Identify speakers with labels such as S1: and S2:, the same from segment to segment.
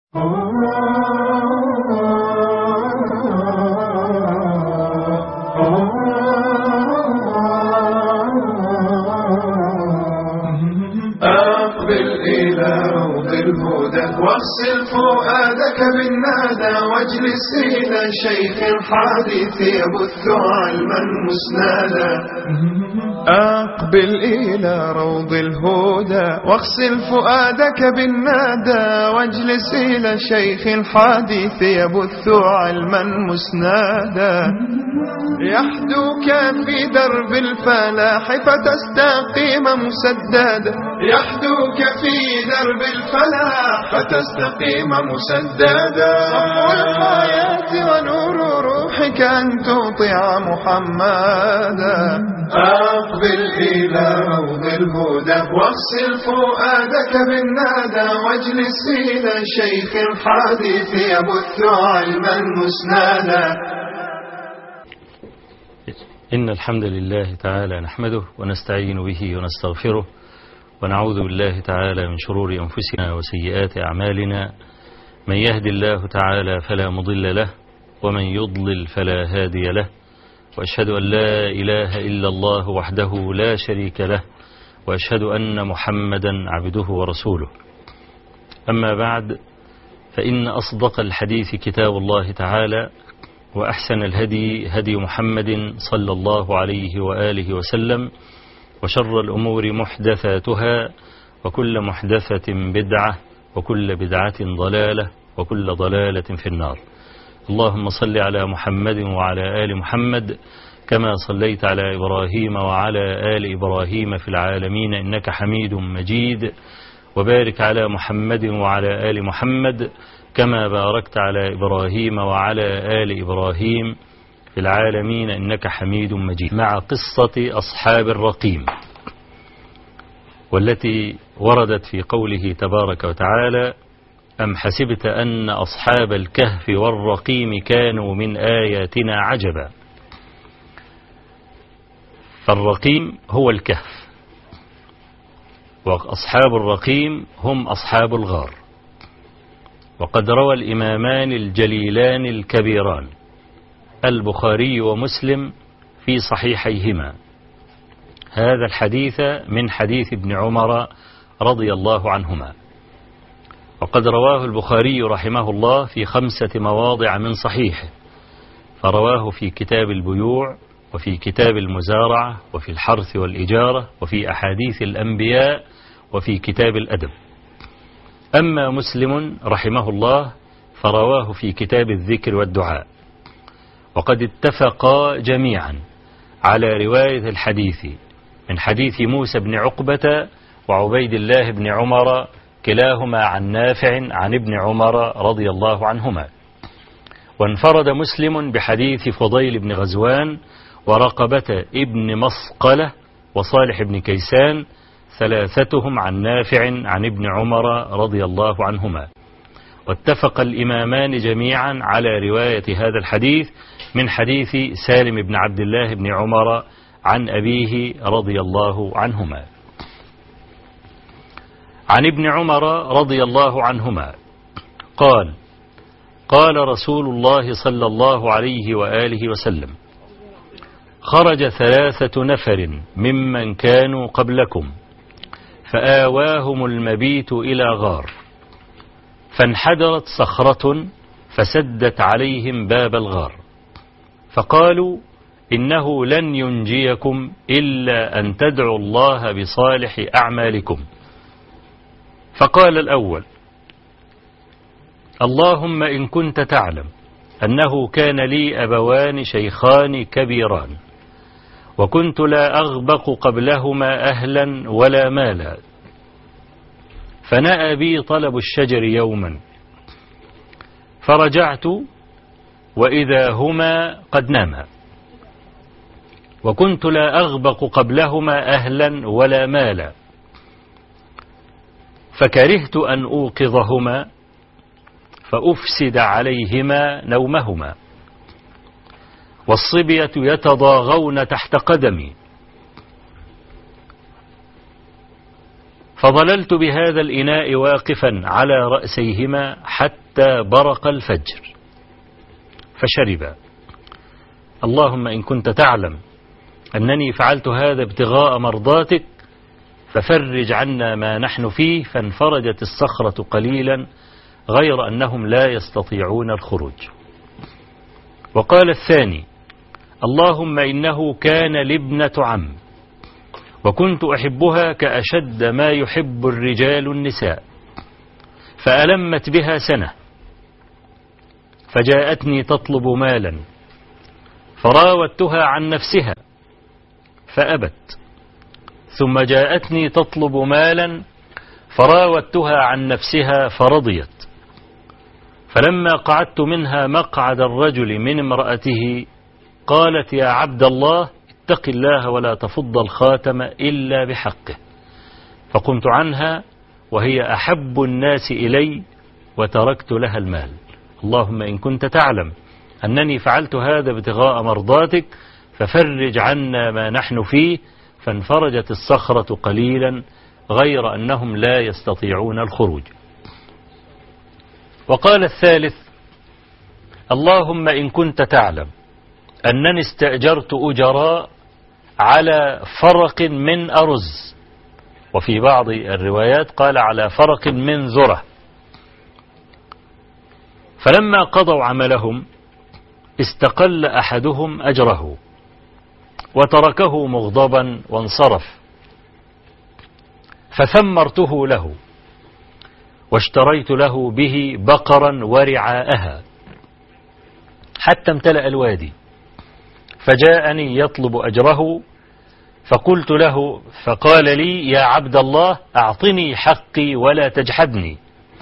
S1: أقبل إلى روض الهدى واغسل فؤادك بالنادى واجلس إلى شيخ الحديث يبث علما مسنادا أقبل إلى روض الهدى واغسل فؤادك بالنادى واجلس إلى شيخ الحديث يبث علما مسنادا يحدوك في درب الفلاح فتستقيم مسددا يحدوك في درب الفلاح فتستقيم مسددا صفو الحياة ونور روحك أن تطيع محمدا أقبل إلى روض الهدى واغسل فؤادك بالنادى واجلس إلى شيخ الحديث يبث علما مسنادا
S2: إن الحمد لله تعالى نحمده ونستعين به ونستغفره ونعوذ بالله تعالى من شرور أنفسنا وسيئات أعمالنا من يهد الله تعالى فلا مضل له ومن يضلل فلا هادي له وأشهد أن لا إله إلا الله وحده لا شريك له وأشهد أن محمدا عبده ورسوله أما بعد فإن أصدق الحديث كتاب الله تعالى وأحسن الهدي هدي محمد صلى الله عليه وآله وسلم وشر الأمور محدثاتها وكل محدثة بدعة وكل بدعة ضلالة وكل ضلالة في النار اللهم صل على محمد وعلى آل محمد كما صليت على إبراهيم وعلى آل إبراهيم في العالمين إنك حميد مجيد وبارك على محمد وعلى آل محمد كما باركت على إبراهيم وعلى آل إبراهيم في العالمين إنك حميد مجيد مع قصة أصحاب الرقيم والتي وردت في قوله تبارك وتعالى أم حسبت أن أصحاب الكهف والرقيم كانوا من آياتنا عجبا فالرقيم هو الكهف وأصحاب الرقيم هم أصحاب الغار وقد روى الإمامان الجليلان الكبيران البخاري ومسلم في صحيحيهما هذا الحديث من حديث ابن عمر رضي الله عنهما وقد رواه البخاري رحمه الله في خمسة مواضع من صحيحه فرواه في كتاب البيوع وفي كتاب المزارعة وفي الحرث والإجارة وفي أحاديث الأنبياء وفي كتاب الأدب أما مسلم رحمه الله فرواه في كتاب الذكر والدعاء وقد اتفقا جميعا على رواية الحديث من حديث موسى بن عقبة وعبيد الله بن عمر كلاهما عن نافع عن ابن عمر رضي الله عنهما وانفرد مسلم بحديث فضيل بن غزوان ورقبة ابن مصقلة وصالح بن كيسان ثلاثتهم عن نافع عن ابن عمر رضي الله عنهما واتفق الإمامان جميعا على رواية هذا الحديث من حديث سالم بن عبد الله بن عمر عن أبيه رضي الله عنهما عن ابن عمر رضي الله عنهما قال قال رسول الله صلى الله عليه وآله وسلم خرج ثلاثة نفر ممن كانوا قبلكم فآواهم المبيت إلى غار فانحدرت صخرة فسدت عليهم باب الغار فقالوا إنه لن ينجيكم إلا أن تدعوا الله بصالح أعمالكم فقال الأول اللهم إن كنت تعلم أنه كان لي أبوان شيخان كبيران وكنت لا أغبق قبلهما أهلا ولا مالا فنأى بي طلب الشجر يوما فرجعت وإذا هما قد ناما وكنت لا أغبق قبلهما أهلا ولا مالا فكرهت أن أوقظهما فأفسد عليهما نومهما والصبية يتضاغون تحت قدمي فظللت بهذا الإناء واقفا على رأسيهما حتى برق الفجر فشربا اللهم إن كنت تعلم أنني فعلت هذا ابتغاء مرضاتك ففرج عنا ما نحن فيه فانفرجت الصخرة قليلا غير أنهم لا يستطيعون الخروج وقال الثاني اللهم إنه كان لابنة عم وكنت أحبها كأشد ما يحب الرجال النساء فألمت بها سنة فجاءتني تطلب مالا فراودتها عن نفسها فأبت ثم جاءتني تطلب مالا فراودتها عن نفسها فرضيت فلما قعدت منها مقعد الرجل من امرأته قالت يا عبد الله اتق الله ولا تفض الخاتم إلا بحقه فقمت عنها وهي أحب الناس إلي وتركت لها المال اللهم إن كنت تعلم أنني فعلت هذا ابتغاء مرضاتك ففرج عنا ما نحن فيه فانفرجت الصخرة قليلا غير أنهم لا يستطيعون الخروج وقال الثالث اللهم إن كنت تعلم أنني استأجرت أجراء على فرق من أرز وفي بعض الروايات قال على فرق من ذرة فلما قضوا عملهم استقل أحدهم أجره وتركه مغضبا وانصرف فثمرته له واشتريت له به بقرا ورعاءها حتى امتلأ الوادي فجاءني يطلب أجره فقلت له فقال لي يا عبد الله أعطني حقي ولا تجحدني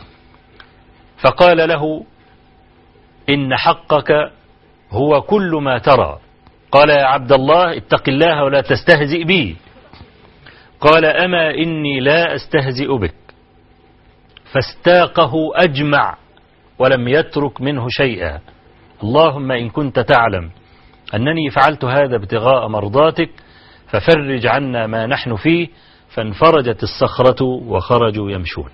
S2: فقال له إن حقك هو كل ما ترى قال يا عبد الله اتق الله ولا تستهزئ بي قال أما إني لا أستهزئ بك فاستاقه أجمع ولم يترك منه شيئا اللهم إن كنت تعلم أنني فعلت هذا ابتغاء مرضاتك ففرج عنا ما نحن فيه فانفرجت الصخرة وخرجوا يمشون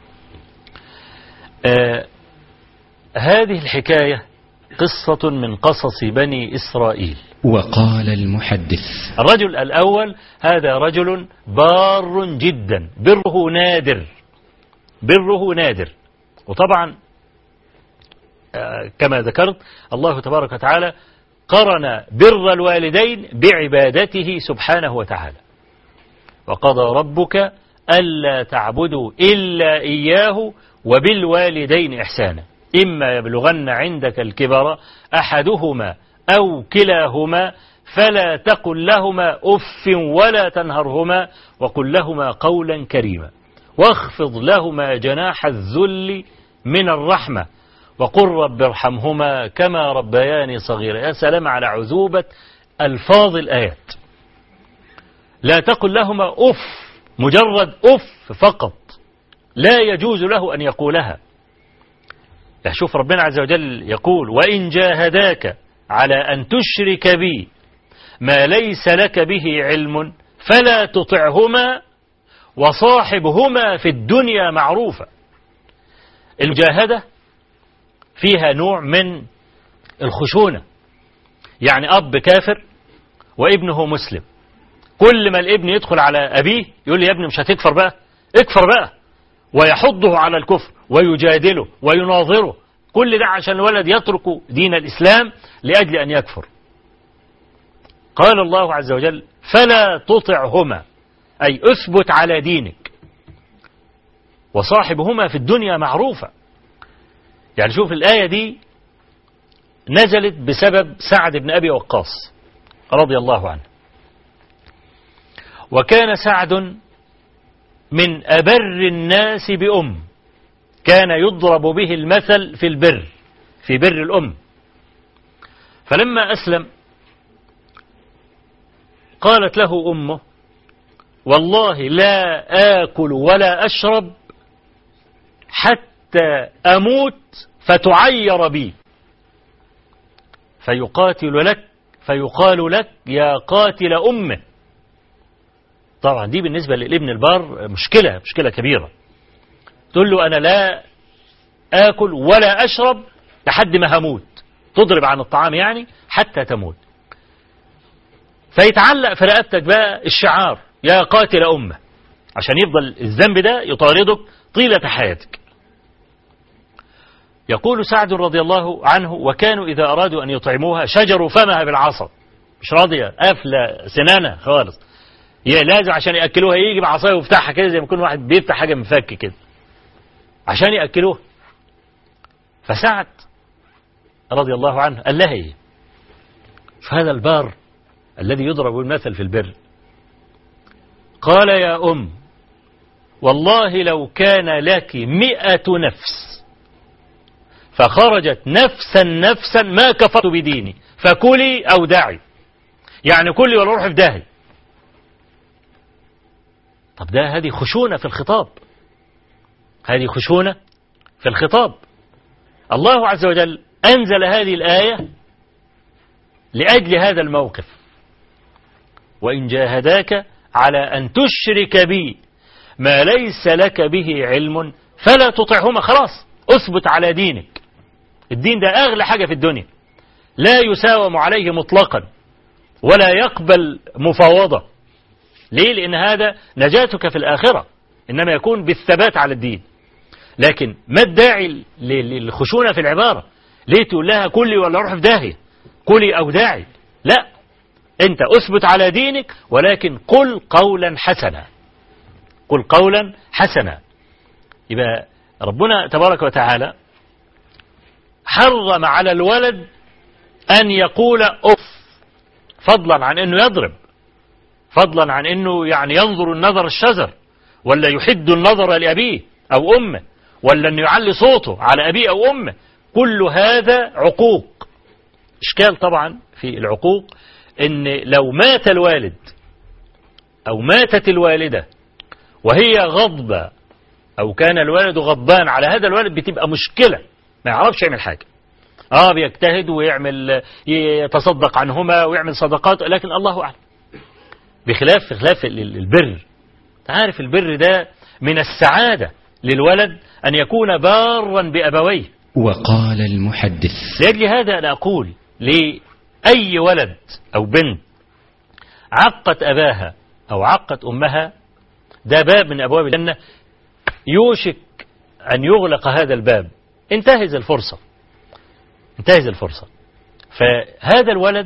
S2: آه هذه الحكاية قصة من قصص بني إسرائيل
S3: وقال المحدث
S2: الرجل الأول هذا رجل بار جدا بره نادر بره نادر وطبعا آه، كما ذكرت الله تبارك وتعالى قرن بر الوالدين بعبادته سبحانه وتعالى وقضى ربك ألا تعبدوا إلا إياه وبالوالدين إحسانا إما يبلغن عندك الكبر أحدهما أو كلاهما فلا تقل لهما أف ولا تنهرهما وقل لهما قولا كريما واخفض لهما جناح الذل من الرحمة وقل رب ارحمهما كما ربياني صغيرا يا سلام على عذوبة ألفاظ الآيات لا تقل لهما أف مجرد أف فقط لا يجوز له أن يقولها شوف ربنا عز وجل يقول وإن جاهداك على أن تشرك بي ما ليس لك به علم فلا تطعهما وصاحبهما في الدنيا معروفة المجاهدة فيها نوع من الخشونة يعني أب كافر وابنه مسلم كل ما الابن يدخل على أبيه يقول لي يا ابني مش هتكفر بقى اكفر بقى ويحضه على الكفر ويجادله ويناظره كل ده عشان الولد يترك دين الإسلام لأجل أن يكفر قال الله عز وجل فلا تطعهما أي أثبت على دينك وصاحبهما في الدنيا معروفة يعني شوف الآية دي نزلت بسبب سعد بن أبي وقاص رضي الله عنه وكان سعد من أبر الناس بأم كان يضرب به المثل في البر في بر الأم فلما أسلم قالت له أمه والله لا آكل ولا أشرب حتى أموت فتعير بي فيقاتل لك فيقال لك يا قاتل أمه طبعا دي بالنسبة للابن البار مشكلة مشكلة كبيرة تقول له أنا لا آكل ولا أشرب لحد ما هموت تضرب عن الطعام يعني حتى تموت فيتعلق في رقبتك بقى الشعار يا قاتل أمة عشان يفضل الذنب ده يطاردك طيلة حياتك يقول سعد رضي الله عنه وكانوا إذا أرادوا أن يطعموها شجروا فمها بالعصا مش راضية قافلة سنانها خالص هي لازم عشان يأكلوها يجي بعصايه ويفتحها كده زي ما يكون واحد بيفتح حاجة من فك كده عشان يأكلوها فسعد رضي الله عنه قال لها ايه فهذا البار الذي يضرب المثل في البر قال يا أم والله لو كان لك مئة نفس فخرجت نفسا نفسا ما كفرت بديني فكلي أو دعي يعني كلي ولا روح في داهي طب ده هذه خشونة في الخطاب هذه خشونة في الخطاب الله عز وجل أنزل هذه الآية لأجل هذا الموقف وإن جاهداك على أن تشرك بي ما ليس لك به علم فلا تطعهما خلاص أثبت على دينك الدين ده أغلى حاجة في الدنيا لا يساوم عليه مطلقا ولا يقبل مفاوضة ليه لأن هذا نجاتك في الآخرة إنما يكون بالثبات على الدين لكن ما الداعي للخشونة في العبارة ليه تقول لها كلي ولا روح في داهية كلي أو داعي لا أنت أثبت على دينك ولكن قل قولا حسنا قل قولا حسنا يبقى ربنا تبارك وتعالى حرم على الولد أن يقول أف فضلا عن أنه يضرب فضلا عن أنه يعني ينظر النظر الشزر ولا يحد النظر لأبيه أو أمه ولا أنه يعلي صوته على أبيه أو أمه كل هذا عقوق إشكال طبعا في العقوق أن لو مات الوالد أو ماتت الوالدة وهي غضبة أو كان الوالد غضبان على هذا الولد بتبقى مشكلة ما يعرفش يعمل حاجة اه بيجتهد ويعمل يتصدق عنهما ويعمل صدقات لكن الله أعلم بخلاف خلاف البر تعرف البر ده من السعادة للولد أن يكون بارا بأبويه
S3: وقال المحدث
S2: لأجل هذا أنا أقول لأي ولد أو بنت عقت أباها أو عقت أمها ده باب من أبواب الجنة يوشك أن يغلق هذا الباب انتهز الفرصة انتهز الفرصة فهذا الولد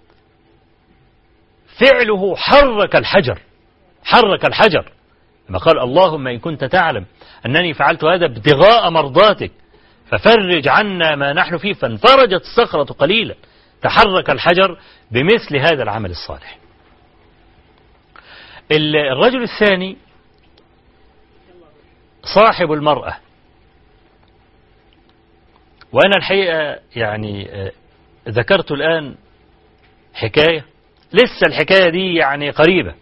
S2: فعله حرك الحجر حرك الحجر لما قال اللهم إن كنت تعلم أنني فعلت هذا ابتغاء مرضاتك ففرج عنا ما نحن فيه فانفرجت الصخرة قليلا تحرك الحجر بمثل هذا العمل الصالح الرجل الثاني صاحب المرأة وأنا الحقيقة يعني ذكرت الآن حكاية لسه الحكاية دي يعني قريبة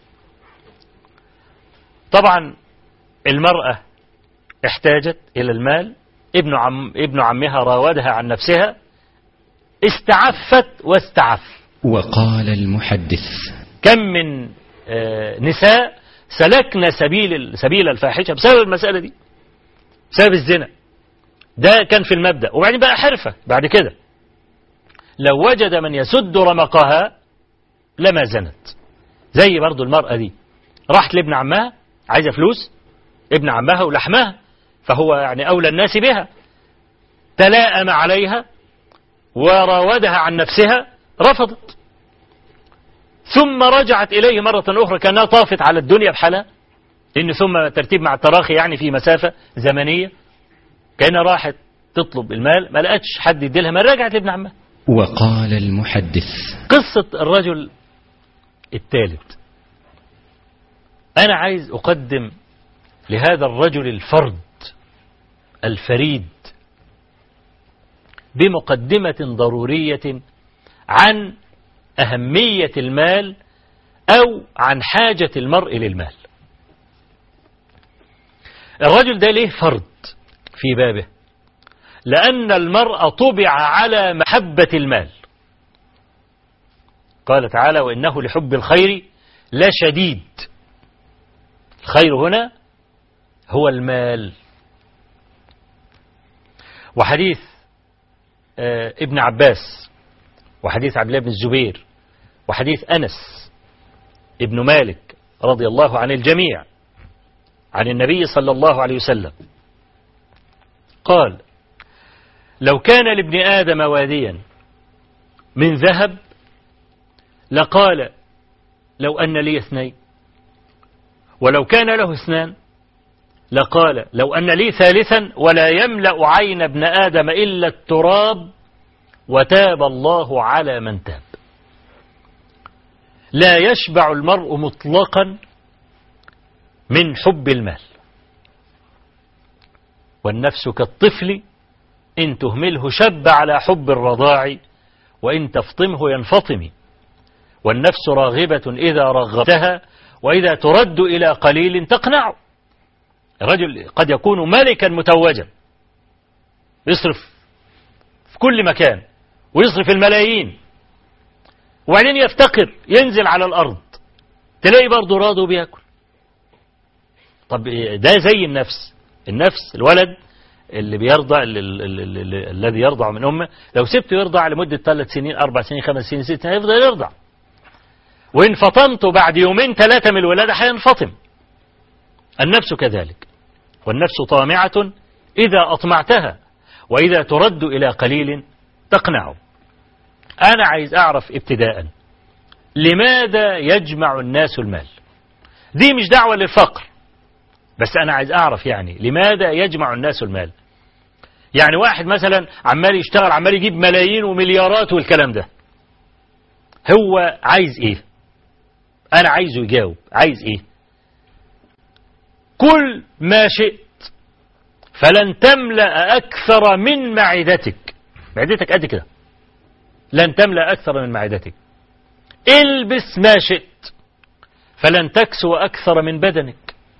S2: طبعا المرأة احتاجت إلى المال ابن, عم ابن عمها راودها عن نفسها استعفت واستعف
S3: وقال المحدث
S2: كم من نساء سلكنا سبيل سبيل الفاحشة بسبب المسألة دي بسبب الزنا ده كان في المبدأ وبعدين بقى حرفة بعد كده لو وجد من يسد رمقها لما زنت زي برضو المرأة دي راحت لابن عمها عايزة فلوس ابن عمها ولحمها فهو يعني أولى الناس بها تلاءم عليها وراودها عن نفسها رفضت ثم رجعت إليه مرة أخرى كأنها طافت على الدنيا بحالها لأن ثم ترتيب مع التراخي يعني في مسافة زمنية كأنها راحت تطلب المال ما لقتش حد يديلها ما رجعت لابن عمها
S3: وقال المحدث
S2: قصة الرجل الثالث أنا عايز أقدم لهذا الرجل الفرد الفريد بمقدمة ضرورية عن أهمية المال أو عن حاجة المرء للمال الرجل ده ليه فرد في بابه لأن المرء طبع على محبة المال قال تعالى وإنه لحب الخير لا شديد الخير هنا هو المال وحديث آه، ابن عباس وحديث عبد الله بن الزبير وحديث أنس ابن مالك رضي الله عن الجميع عن النبي صلى الله عليه وسلم قال لو كان لابن آدم واديا من ذهب لقال لو أن لي اثنين ولو كان له اثنان لقال لو أن لي ثالثا ولا يملأ عين ابن آدم إلا التراب وتاب الله على من تاب لا يشبع المرء مطلقا من حب المال والنفس كالطفل إن تهمله شب على حب الرضاع وإن تفطمه ينفطم والنفس راغبة إذا رغبتها وإذا ترد إلى قليل تقنع الرجل قد يكون ملكا متوجا يصرف في كل مكان ويصرف الملايين وبعدين يفتقر ينزل على الأرض تلاقي برضه راضي وبياكل طب ده زي النفس النفس الولد اللي بيرضع الذي يرضع من أمه لو سبته يرضع لمدة ثلاث سنين أربع سنين خمس سنين ست سنين يفضل يرضع وإن فطمته بعد يومين ثلاثة من الولادة هينفطم النفس كذلك والنفس طامعة إذا أطمعتها وإذا ترد إلى قليل تقنع أنا عايز أعرف ابتداء لماذا يجمع الناس المال دي مش دعوة للفقر بس أنا عايز أعرف يعني لماذا يجمع الناس المال يعني واحد مثلا عمال يشتغل عمال يجيب ملايين ومليارات والكلام ده هو عايز ايه انا عايزه يجاوب عايز ايه كل ما شئت فلن تملأ أكثر من معدتك معدتك قد كده لن تملأ أكثر من معدتك البس ما شئت فلن تكسو أكثر من بدنك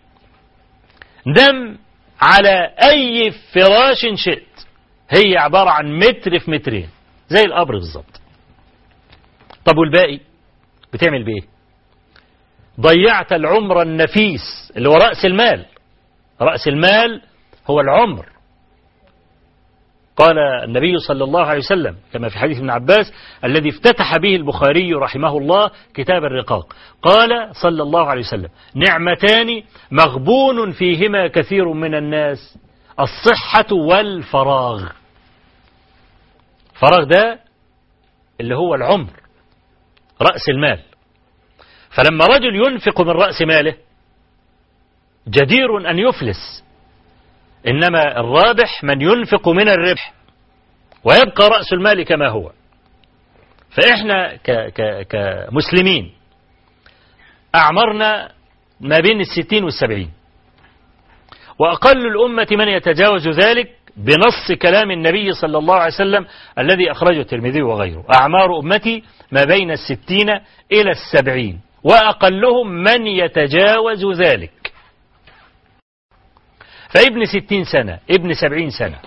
S2: نم على أي فراش شئت هي عبارة عن متر في مترين زي القبر بالظبط طب والباقي بتعمل بإيه ضيعت العمر النفيس اللي هو رأس المال رأس المال هو العمر قال النبي صلى الله عليه وسلم كما في حديث ابن عباس الذي افتتح به البخاري رحمه الله كتاب الرقاق قال صلى الله عليه وسلم نعمتان مغبون فيهما كثير من الناس الصحة والفراغ فراغ ده اللي هو العمر رأس المال فلما رجل ينفق من رأس ماله جدير أن يفلس إنما الرابح من ينفق من الربح ويبقى رأس المال كما هو فإحنا ك ك كمسلمين أعمرنا ما بين الستين والسبعين وأقل الأمة من يتجاوز ذلك بنص كلام النبي صلى الله عليه وسلم الذي أخرجه الترمذي وغيره أعمار أمتي ما بين الستين إلى السبعين وأقلهم من يتجاوز ذلك فابن ستين سنة ابن سبعين سنة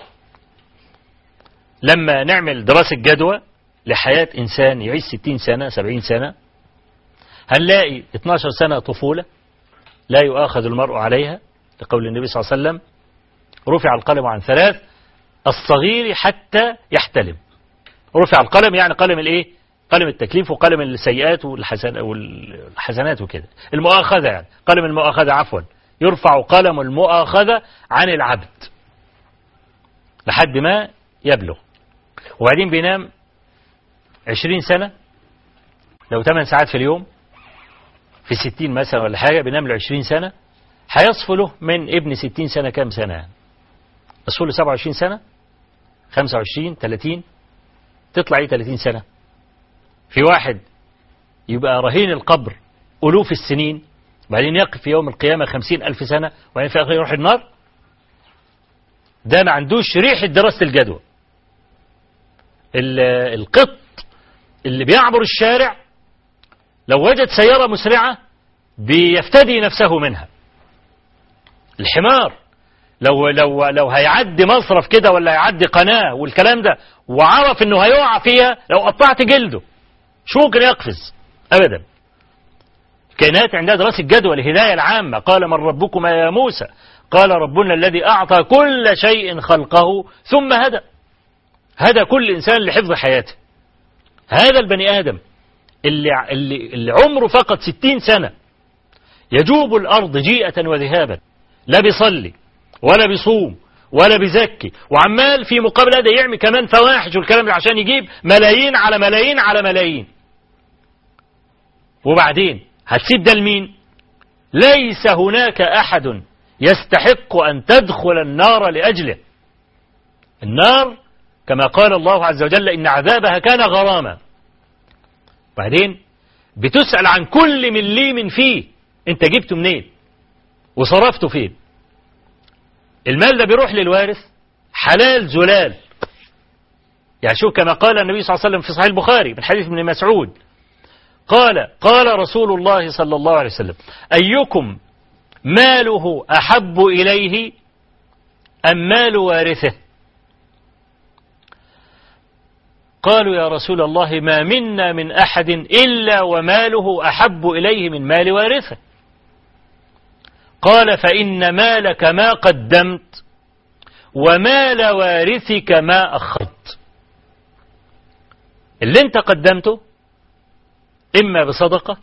S2: لما نعمل دراسة جدوى لحياة إنسان يعيش ستين سنة سبعين سنة هنلاقي 12 سنة طفولة لا يؤاخذ المرء عليها لقول النبي صلى الله عليه وسلم رفع القلم عن ثلاث الصغير حتى يحتلم رفع القلم يعني قلم الايه قلم التكليف وقلم السيئات والحسن والحسنات وكده المؤاخذة يعني قلم المؤاخذة عفوا يرفع قلم المؤاخذة عن العبد لحد ما يبلغ وبعدين بينام عشرين سنة لو 8 ساعات في اليوم في ستين مثلا ولا حاجة بينام له 20 سنة هيصفو له من ابن ستين سنة كام سنة يعني يصفو له 27 سنة 25 30 تطلع ايه 30 سنة في واحد يبقى رهين القبر ألوف السنين وبعدين يقف في يوم القيامة خمسين ألف سنة وبعدين في آخر يروح النار ده ما عندوش ريحة دراسة الجدوى القط اللي بيعبر الشارع لو وجد سيارة مسرعة بيفتدي نفسه منها الحمار لو لو لو هيعدي مصرف كده ولا هيعدي قناة والكلام ده وعرف انه هيقع فيها لو قطعت جلده شو ممكن يقفز ابدا كائنات عندها دراسة جدوى الهداية العامة قال من ربكما يا موسى قال ربنا الذي أعطى كل شيء خلقه ثم هدى هدى كل إنسان لحفظ حياته هذا البني آدم اللي, اللي, اللي عمره فقط ستين سنة يجوب الأرض جيئة وذهابا لا بيصلي ولا بيصوم ولا بيزكي وعمال في مقابل هذا يعمل كمان فواحش والكلام ده عشان يجيب ملايين على ملايين على ملايين وبعدين هتسيب ده لمين ليس هناك أحد يستحق أن تدخل النار لأجله النار كما قال الله عز وجل إن عذابها كان غراما بعدين بتسأل عن كل مليم فيه انت جبته منين وصرفته فين المال ده بيروح للوارث حلال زلال يعني شوف كما قال النبي صلى الله عليه وسلم في صحيح البخاري من حديث ابن مسعود قال قال رسول الله صلى الله عليه وسلم أيكم ماله أحب إليه أم مال وارثه قالوا يا رسول الله ما منا من أحد إلا وماله أحب إليه من مال وارثه قال فإن مالك ما قدمت ومال وارثك ما أخرت اللي انت قدمته إما بصدقة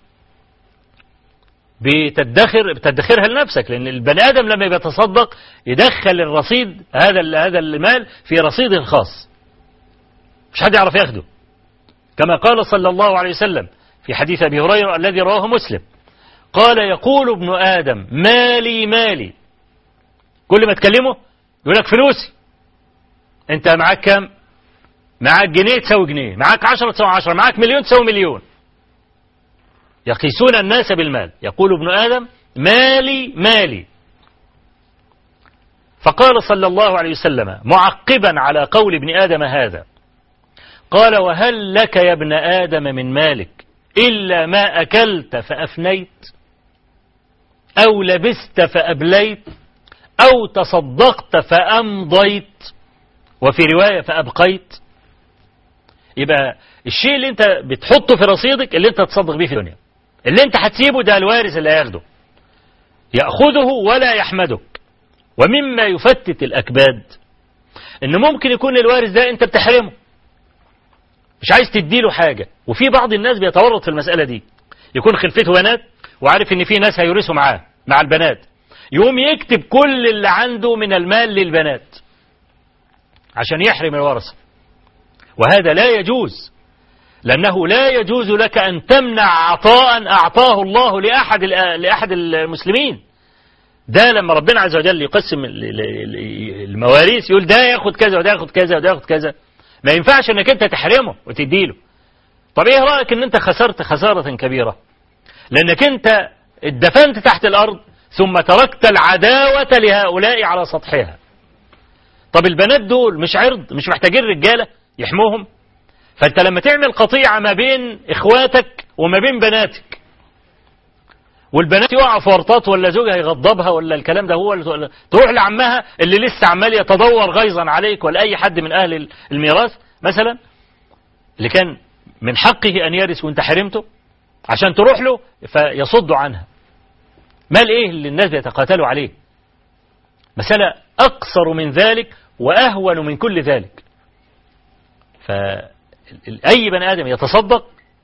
S2: بتدخر بتدخرها لنفسك لأن البني آدم لما بيتصدق يدخل الرصيد هذا هذا المال في رصيد الخاص مش حد يعرف ياخده كما قال صلى الله عليه وسلم في حديث أبي هريرة الذي رواه مسلم قال يقول ابن آدم مالي مالي كل ما تكلمه يقول لك فلوسي انت معاك كام معاك جنيه تساوي جنيه معاك عشرة تساوي عشرة معاك مليون تساوي مليون يقيسون الناس بالمال يقول ابن آدم مالي مالي فقال صلى الله عليه وسلم معقبا على قول ابن آدم هذا قال وهل لك يا ابن آدم من مالك إلا ما أكلت فأفنيت أو لبست فأبليت أو تصدقت فأمضيت وفي رواية فأبقيت يبقى الشيء اللي انت بتحطه في رصيدك اللي انت تصدق بيه في الدنيا اللي انت هتسيبه ده الوارث اللي هياخده يأخذه ولا يحمدك ومما يفتت الأكباد ان ممكن يكون الوارث ده انت بتحرمه مش عايز تديله حاجة وفي بعض الناس بيتورط في المسألة دي يكون خلفته بنات وعارف ان في ناس هيورثوا معاه مع البنات يقوم يكتب كل اللي عنده من المال للبنات عشان يحرم الورثة وهذا لا يجوز لأنه لا يجوز لك أن تمنع عطاء أعطاه الله لأحد لأحد المسلمين ده لما ربنا عز وجل يقسم المواريث يقول ده ياخد كذا وده ياخد كذا وده ياخد كذا ما ينفعش انك انت تحرمه وتديله طب ايه رأيك ان انت خسرت خسارة كبيرة لانك انت اتدفنت تحت الارض ثم تركت العداوة لهؤلاء على سطحها طب البنات دول مش عرض مش محتاجين رجالة يحموهم فانت لما تعمل قطيعة ما بين اخواتك وما بين بناتك والبنات يقعوا في ورطات ولا زوجها يغضبها ولا الكلام ده هو اللي تروح لعمها اللي لسه عمال يتدور غيظا عليك ولا اي حد من اهل الميراث مثلا اللي كان من حقه ان يرث وانت حرمته عشان تروح له فيصد عنها مال ايه اللي الناس بيتقاتلوا عليه مسألة اقصر من ذلك واهون من كل ذلك فأي بني آدم يتصدق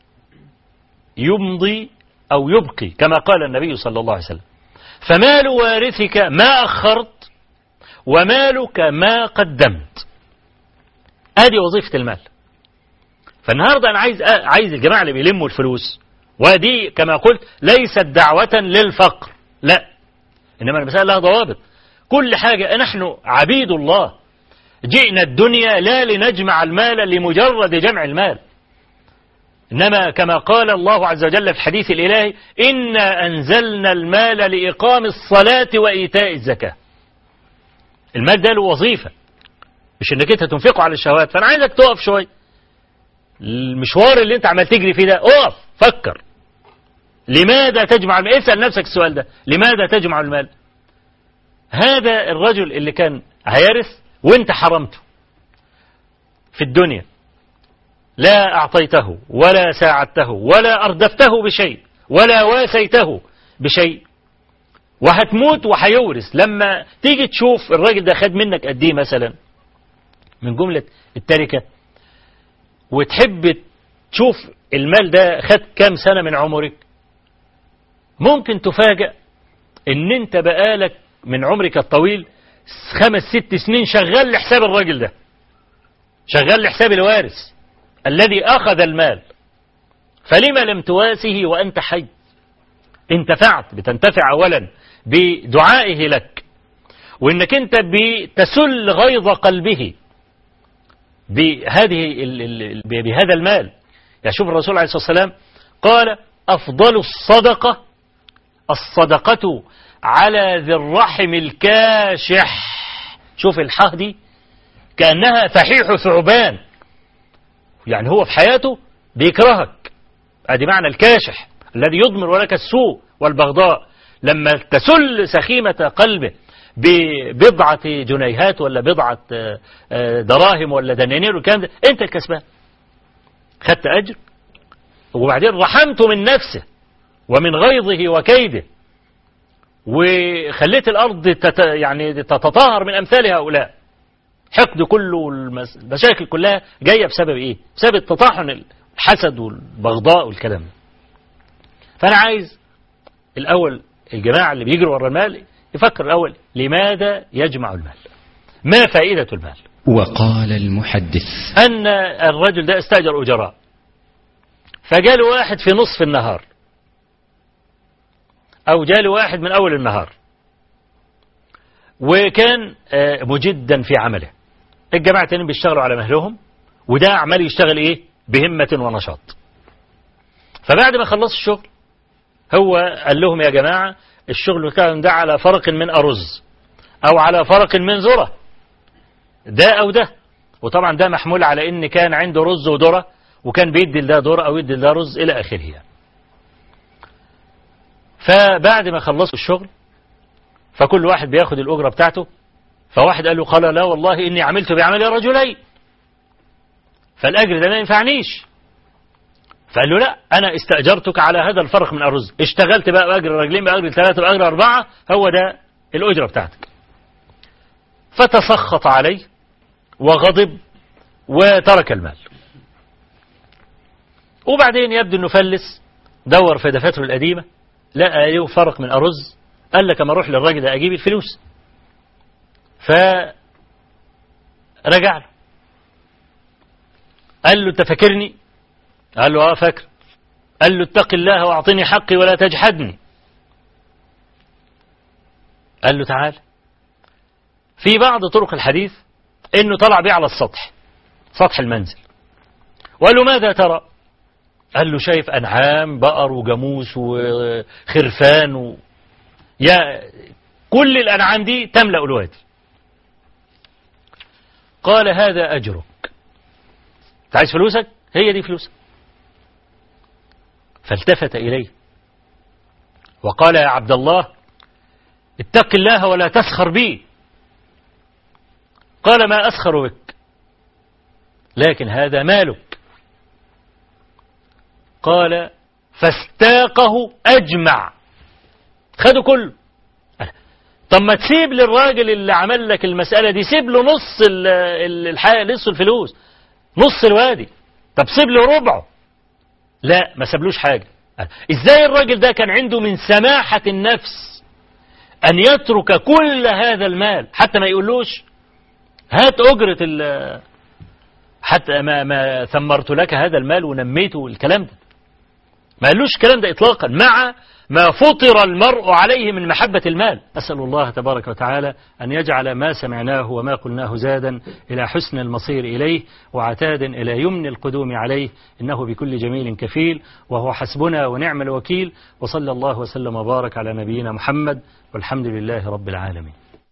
S2: يمضي أو يبقي كما قال النبي صلى الله عليه وسلم فمال وارثك ما أخرت ومالك ما قدمت ادي وظيفة المال فالنهاردة أنا عايز عايز الجماعة اللي بيلموا الفلوس ودي كما قلت ليست دعوة للفقر لا إنما المسألة لها ضوابط كل حاجة نحن عبيد الله جئنا الدنيا لا لنجمع المال لمجرد جمع المال إنما كما قال الله عز وجل في الحديث الإلهي إنا أنزلنا المال لإقام الصلاة وإيتاء الزكاة المال ده له وظيفة مش انك انت تنفقه على الشهوات فانا عايزك تقف شوية المشوار اللي انت عمال تجري فيه ده اقف فكر لماذا تجمع المال اسأل نفسك السؤال ده لماذا تجمع المال هذا الرجل اللي كان هيرث وانت حرمته في الدنيا لا أعطيته ولا ساعدته ولا أردفته بشيء ولا واسيته بشيء وهتموت وهيورث لما تيجي تشوف الراجل ده خد منك قد ايه مثلا من جملة التركة وتحب تشوف المال ده خد كام سنة من عمرك ممكن تفاجأ ان انت بقالك من عمرك الطويل خمس ست سنين شغال لحساب الراجل ده شغال لحساب الوارث الذي أخذ المال فلما لم تواسه وأنت حي انتفعت بتنتفع أولا بدعائه لك وانك انت بتسل غيظ قلبه بهذه ال- ال- بهذا المال يعني شوف الرسول عليه الصلاة والسلام قال أفضل الصدقة الصدقة على ذي الرحم الكاشح شوف الحاه دي كأنها فحيح ثعبان يعني هو في حياته بيكرهك ادي معنى الكاشح الذي يضمر لك السوء والبغضاء لما تسل سخيمة قلبه ببضعة جنيهات ولا بضعة آه، آه، دراهم ولا دنانير والكلام ده انت الكسبان خدت اجر وبعدين رحمته من نفسه ومن غيظه وكيده وخليت الارض تت يعني تتطهر من امثال هؤلاء حقد كله والمس- المشاكل كلها جايه بسبب ايه؟ بسبب التطاحن الحسد والبغضاء والكلام ده. فانا عايز الاول الجماعه اللي بيجروا ورا المال يفكر الاول لماذا يجمع المال؟ ما فائده المال؟
S3: وقال المحدث
S2: أن الرجل ده استأجر أجراء فجاله واحد في نصف النهار أو جاله واحد من أول النهار وكان آه، مجدا في عمله الجماعة التانيين بيشتغلوا على مهلهم وده عمال يشتغل إيه بهمة ونشاط فبعد ما خلص الشغل هو قال لهم يا جماعة الشغل بتاعهم ده على فرق من أرز أو على فرق من ذرة ده أو ده وطبعا ده محمول على ان كان عنده رز وذره وكان بيدي لده ذره او يدي لده رز الى اخره يعني. فبعد ما خلصوا الشغل فكل واحد بياخد الاجره بتاعته فواحد قال له قال لا والله اني عملت بعمل رجلين فالاجر ده ما ينفعنيش فقال له لا انا استاجرتك على هذا الفرق من الرز اشتغلت بقى باجر رجلين باجر ثلاثه باجر اربعه هو ده الاجره بتاعتك فتسخط عليه وغضب وترك المال وبعدين يبدو انه فلس دور في دفاتره القديمه لقى له فرق من ارز قال لك اما اروح للراجل ده اجيب الفلوس فرجع له قال له انت فاكرني قال له اه فاكر قال له اتق الله واعطني حقي ولا تجحدني قال له تعال في بعض طرق الحديث انه طلع بيه على السطح سطح المنزل وقال له ماذا ترى قال له شايف انعام بقر وجاموس وخرفان و... يا كل الانعام دي تملا الوادي قال هذا اجرك انت عايز فلوسك هي دي فلوسك فالتفت اليه وقال يا عبد الله اتق الله ولا تسخر بي قال ما أسخر بك لكن هذا مالك قال فاستاقه أجمع خده كله طب ما تسيب للراجل اللي عمل لك المسألة دي سيب له نص ال- ال- الحاجة نص الفلوس نص الوادي طب سيب له ربعه لا ما سابلوش حاجة ازاي الراجل ده كان عنده من سماحة النفس أن يترك كل هذا المال حتى ما يقولوش هات أجرة ال حتى ما, ما ثمرت لك هذا المال ونميته الكلام ده ما قالوش الكلام ده إطلاقا مع ما فطر المرء عليه من محبة المال أسأل الله تبارك وتعالى أن يجعل ما سمعناه وما قلناه زادا إلى حسن المصير إليه وعتادا إلى يمن القدوم عليه إنه بكل جميل كفيل وهو حسبنا ونعم الوكيل وصلى الله وسلم وبارك على نبينا محمد والحمد لله رب العالمين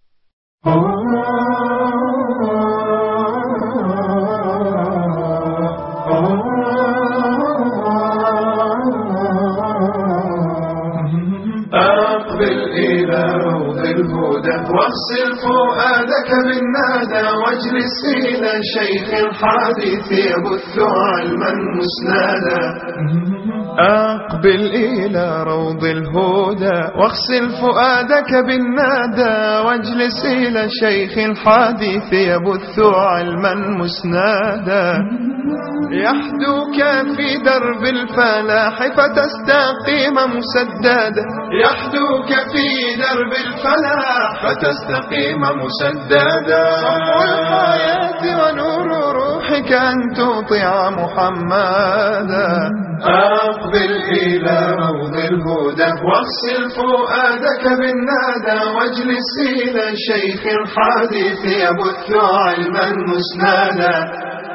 S1: أقبل إلى روض الهدى واغسل فؤادك بالنادى واجلس إلى شيخ الحديث يبث علما مسنادا أقبل إلى روض الهدى واغسل فؤادك بالنادى واجلس إلى شيخ الحديث يبث علما مسنادا يحدوك في درب الفلاح فتستقيم مسددا يحدوك في درب الفلاح فتستقيم مسددا صفو الحياة ونور روحك أن تطيع محمدا أقبل إلى روض الهدى واغسل فؤادك بالنادى واجلس إلى شيخ الحديث يبث علما مسنادا